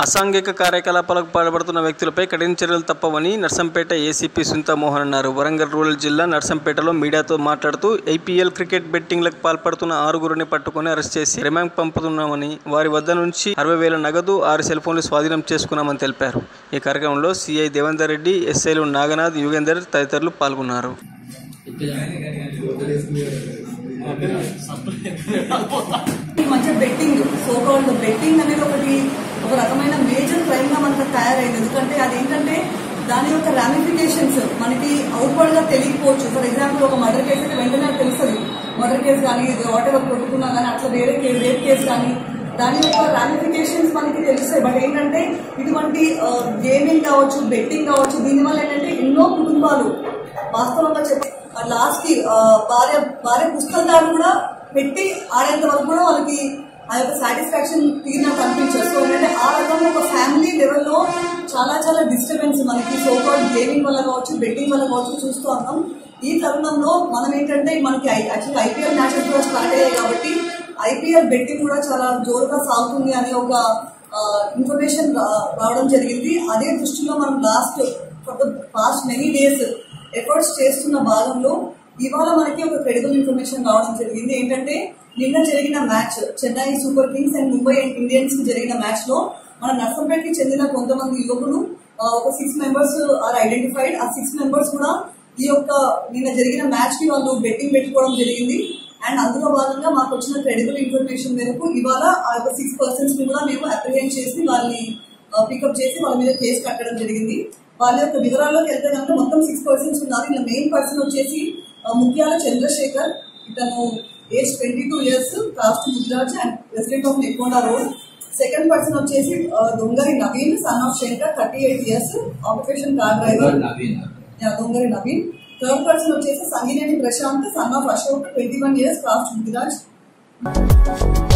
అసాంఘిక కార్యకలాపాలకు పాల్పడుతున్న వ్యక్తులపై కఠిన చర్యలు తప్పవని నర్సంపేట ఏసీపీ సునీతామోహన్ అన్నారు వరంగల్ రూరల్ జిల్లా నర్సంపేటలో మీడియాతో మాట్లాడుతూ ఐపీఎల్ క్రికెట్ బెట్టింగ్లకు పాల్పడుతున్న ఆరుగురిని పట్టుకుని అరెస్ట్ చేసి రిమాండ్ పంపుతున్నామని వారి వద్ద నుంచి అరవై వేల నగదు ఆరు సెల్ ఫోన్లు స్వాధీనం చేసుకున్నామని తెలిపారు ఈ కార్యక్రమంలో సిఐ దేవేందర్ రెడ్డి ఎస్ఐలు నాగనాథ్ యుగేందర్ తదితరులు పాల్గొన్నారు ఈ మధ్య బెట్టింగ్ సో కాల్డ్ బెట్టింగ్ అనేది ఒకటి ఒక రకమైన మేజర్ క్రైమ్ గా మనకు తయారైంది ఎందుకంటే అదేంటంటే దాని యొక్క రామిఫికేషన్స్ మనకి అవుట్వర్డ్ గా తెలియకపోవచ్చు ఫర్ ఎగ్జాంపుల్ ఒక మర్డర్ కేసు అయితే వెంటనే నాకు తెలుస్తుంది మర్డర్ కేసు కానీ వాట్ ఎవర్ కొట్టుకున్నా కానీ అట్లా వేరే కేసు రేప్ కేసు కానీ దాని యొక్క రామిఫికేషన్స్ మనకి తెలుస్తాయి బట్ ఏంటంటే ఇటువంటి గేమింగ్ కావచ్చు బెట్టింగ్ కావచ్చు దీనివల్ల ఏంటంటే ఎన్నో కుటుంబాలు వాస్తవంగా చెప్పి లాస్ట్ కి ఆ, భార్య భార్య పుస్తకాలు కూడా పెట్టి ఆడేంత వరకు కూడా వాళ్ళకి ఆ యొక్క సాటిస్ఫాక్షన్ తీరినట్టు అనిపించదు సో ఏంటంటే ఆ రకంగా ఒక ఫ్యామిలీ లెవెల్లో చాలా చాలా డిస్టర్బెన్స్ మనకి సో కాల్డ్ గేమింగ్ వల్ల కావచ్చు బెట్టింగ్ వల్ల కావచ్చు చూస్తూ ఉన్నాం ఈ తరుణంలో మనం ఏంటంటే మనకి యాక్చువల్లీ ఐపీఎల్ మ్యాచెస్ కూడా స్టార్ట్ అయ్యాయి కాబట్టి ఐపీఎల్ బెట్టింగ్ కూడా చాలా జోరుగా సాగుతుంది అనే ఒక ఇన్ఫర్మేషన్ రావడం జరిగింది అదే దృష్టిలో మనం last past many days efforts చేస్తున్న భాగంలో ఇవాళ మనకి ఒక క్రెడిబుల్ ఇన్ఫర్మేషన్ రావడం జరిగింది ఏంటంటే నిన్న జరిగిన match Chennai super kings and Mumbai Indians కి జరిగిన మ్యాచ్ లో మన నర్సంపేటకి చెందిన కొంతమంది యువకులు ఆ, ఒక సిక్స్ మెంబర్స్ ఆర్ ఐడెంటిఫైడ్ ఆ సిక్స్ మెంబర్స్ కూడా ఈ యొక్క నిన్న జరిగిన మ్యాచ్ కి వాళ్ళు బెట్టింగ్ పెట్టుకోవడం జరిగింది అండ్ అందులో భాగంగా మాకు వచ్చిన క్రెడిబుల్ ఇన్ఫర్మేషన్ మేరకు ఇవాళ ఆ యొక్క సిక్స్ పర్సన్స్ ని కూడా మేము అప్రిహెండ్ చేసి వాళ్ళని పికప్ చేసి వాళ్ళ మీద కేసు కట్టడం జరిగింది వాళ్ళ యొక్క వివరాల్లోకి వెళ్తే కనుక మొత్తం సిక్స్ పర్సన్స్ ఉన్నారు ఇలా మెయిన్ పర్సన్ వచ్చేసి ఆ, ముత్యాల చంద్రశేఖర్ ఇతను age twenty two years caste Mudiraj and resident of Nekkonda road second person వచ్చేసి ఆ, Dongari Naveen son of Shankar thirty eight years occupation car driver యా, దొంగరి నవీన్ థర్డ్ పర్సన్ వచ్చేసి Sangineni Prashanth son of Ashok twenty one years caste Mudiraj